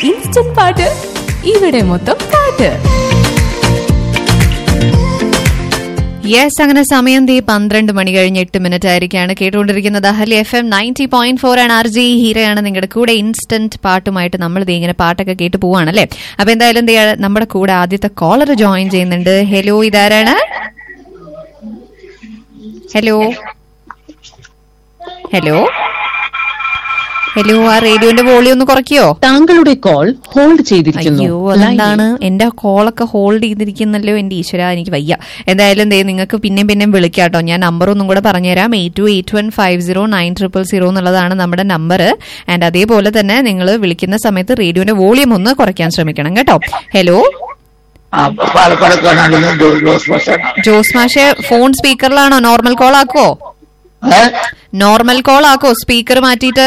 instant പാട്ട് ഇവിടെ മൊത്തം പാട്ട് യെസ് അങ്ങനെ സമയം തീ പന്ത്രണ്ട് മണി കഴിഞ്ഞ് എട്ട് മിനിറ്റ് ആയിരിക്കാണ് കേട്ടുകൊണ്ടിരിക്കുന്നത് Ahalia F M ninety point four ആണ് ആർ ജി ഹീരയാണ് നിങ്ങളുടെ കൂടെ ഇൻസ്റ്റന്റ് പാട്ടുമായിട്ട് നമ്മൾ ദേ ഇങ്ങനെ പാട്ടൊക്കെ കേട്ട് പോവാണല്ലേ അപ്പൊ എന്തായാലും ദേ നമ്മുടെ കൂടെ ആദ്യത്തെ കോളർ ജോയിൻ ചെയ്യുന്നുണ്ട് ഹലോ ഇതാരാണ് ഹലോ ഹലോ ഹലോ ആ റേഡിയോന്റെ വോളിയം ഒന്ന് കുറയ്ക്കോ താങ്കളുടെ കോൾ ഹോൾഡ് ചെയ്തിരിക്കുന്നു അയ്യോ അതെന്താണ് എന്റെ കോളൊക്കെ ഹോൾഡ് ചെയ്തിരിക്കുന്നല്ലോ എന്റെ ഈശ്വര എനിക്ക് വയ്യ എന്തായാലും ദേ നിങ്ങൾക്ക് പിന്നെയും പിന്നെയും വിളിക്കാട്ടോ ഞാൻ നമ്പർ ഒന്നും കൂടെ പറഞ്ഞുതരാം eight two eight one five zero nine triple zero എന്നുള്ളതാണ് നമ്മുടെ നമ്പർ ആൻഡ് അതേപോലെ തന്നെ നിങ്ങൾ വിളിക്കുന്ന സമയത്ത് റേഡിയോന്റെ വോളിയം ഒന്ന് കുറയ്ക്കാൻ ശ്രമിക്കണം കേട്ടോ ഹലോ ആ, പാലക്കാട് കാണാൻ ജോസ് ബസ്സാണ് ജോസ് മാഷെ ഫോൺ സ്പീക്കറിലാണോ നോർമൽ കോൾ ആക്കോ ഏ നോർമൽ കോൾ ആക്കോ സ്പീക്കർ മാറ്റിയിട്ട്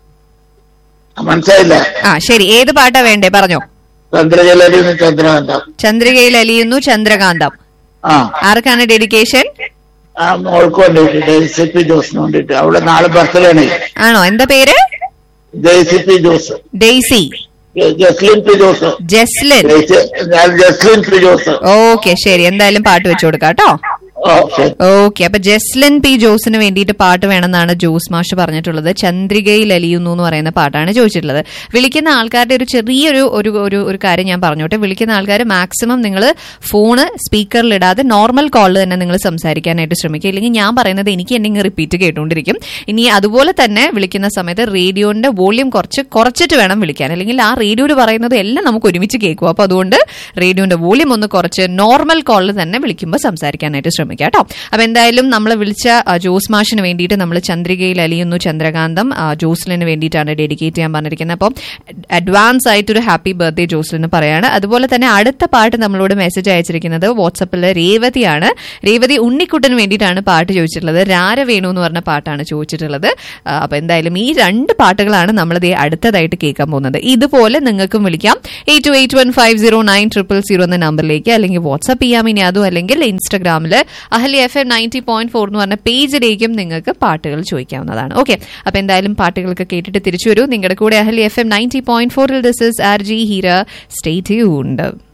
മനസ്സിലായില്ല ആ ശരി ഏത് പാട്ടാ വേണ്ടേ പറഞ്ഞോ ചന്ദ്രജലയിൽ ചന്ദ്രകാന്തം ചന്ദ്രികയിൽ അലിയുന്നു ചന്ദ്രകാന്തം ആ ആർക്കാണ് ഡെഡിക്കേഷൻ ആ മോൾക്ക് വേണ്ടിട്ട് ജെ പി ജോസിന് വേണ്ടിട്ട് അവിടെ നാളെ ബർത്ത്ഡേ ആണ് ആണോ എന്താ പേര് J C P Jose Daisy Jaslin P Jose Jaslin Jaicy- ഞാൻ ജസ്ലിൻ പി ജോസ് ഓക്കെ ശരി എന്തായാലും പാട്ട് വെച്ചു കൊടുക്കാം കേട്ടോ ഓ ശരി ഓക്കെ അപ്പൊ ജസ്ലിൻ പി ജോസിന് വേണ്ടിയിട്ട് പാട്ട് വേണമെന്നാണ് ജോസ് മാഷ് പറഞ്ഞിട്ടുള്ളത് ചന്ദ്രികയിൽ അലിയുന്നു എന്ന് പറയുന്ന പാട്ടാണ് ചോദിച്ചിട്ടുള്ളത് വിളിക്കുന്ന ആൾക്കാരുടെ ഒരു ചെറിയൊരു ഒരു ഒരു ഒരു കാര്യം ഞാൻ പറഞ്ഞോട്ടെ വിളിക്കുന്ന ആൾക്കാർ മാക്സിമം നിങ്ങൾ ഫോണ് സ്പീക്കറിൽ ഇടാതെ നോർമൽ കോളിൽ തന്നെ നിങ്ങൾ സംസാരിക്കാനായിട്ട് ശ്രമിക്കുക ഇല്ലെങ്കിൽ ഞാൻ പറയുന്നത് എനിക്ക് എന്നെ ഇങ്ങ് റിപ്പീറ്റ് കേട്ടുകൊണ്ടിരിക്കും ഇനി അതുപോലെ തന്നെ വിളിക്കുന്ന സമയത്ത് റേഡിയോന്റെ വോള്യൂം കുറച്ച് കുറച്ചിട്ട് വേണം വിളിക്കാൻ അല്ലെങ്കിൽ ആ റേഡിയോയിൽ പറയുന്നത് എല്ലാം നമുക്ക് ഒരുമിച്ച് കേൾക്കും അപ്പൊ അതുകൊണ്ട് റേഡിയോന്റെ വോള്യൂം ഒന്ന് കുറച്ച് നോർമൽ കോളിൽ തന്നെ വിളിക്കുമ്പോൾ സംസാരിക്കാനായിട്ട് ശ്രമിക്കുക കേട്ടോ അപ്പൊ എന്തായാലും നമ്മൾ വിളിച്ച ആ, ജോസ് മാഷിന് വേണ്ടിയിട്ട് നമ്മൾ ചന്ദ്രികയിൽ അലിയുന്നു ചന്ദ്രകാന്തം ആ, ജോസ്ലിന് വേണ്ടിയിട്ടാണ് ഡെഡിക്കേറ്റ് ചെയ്യാൻ പറഞ്ഞിരിക്കുന്നത് അപ്പം അഡ്വാൻസ് ആയിട്ടൊരു ഹാപ്പി ബർത്ത്ഡേ ജോസ്ലിന് പറയാണ് അതുപോലെ തന്നെ അടുത്ത പാട്ട് നമ്മളോട് മെസ്സേജ് അയച്ചിരിക്കുന്നത് വാട്സപ്പിൽ രേവതിയാണ് രേവതി ഉണ്ണിക്കുട്ടന് വേണ്ടിയിട്ടാണ് പാട്ട് ചോദിച്ചിട്ടുള്ളത് രാരവേണു എന്ന് പറഞ്ഞ പാട്ടാണ് ചോദിച്ചിട്ടുള്ളത് ആ, അപ്പൊ എന്തായാലും ഈ രണ്ട് പാട്ടുകളാണ് നമ്മൾ ദേ അടുത്തതായിട്ട് കേൾക്കാൻ പോകുന്നത് ഇതുപോലെ നിങ്ങൾക്കും വിളിക്കാം eight two eight one five zero nine triple zero എന്ന നമ്പറിലേക്ക് അല്ലെങ്കിൽ വാട്സ്ആപ്പ് ചെയ്യാം ഇനി അതും അല്ലെങ്കിൽ ഇൻസ്റ്റഗ്രാമിൽ Ahalia F M ninety point four എന്ന് പറഞ്ഞ പേജിലേക്കും നിങ്ങൾക്ക് പാട്ടുകൾ ചോദിക്കാവുന്നതാണ് ഓക്കെ അപ്പൊ എന്തായാലും പാട്ടുകളൊക്കെ കേട്ടിട്ട് തിരിച്ചു വരൂ നിങ്ങളുടെ കൂടെ Ahalia F M ninety point ഫോറിൽ this is R G Heera stay tuned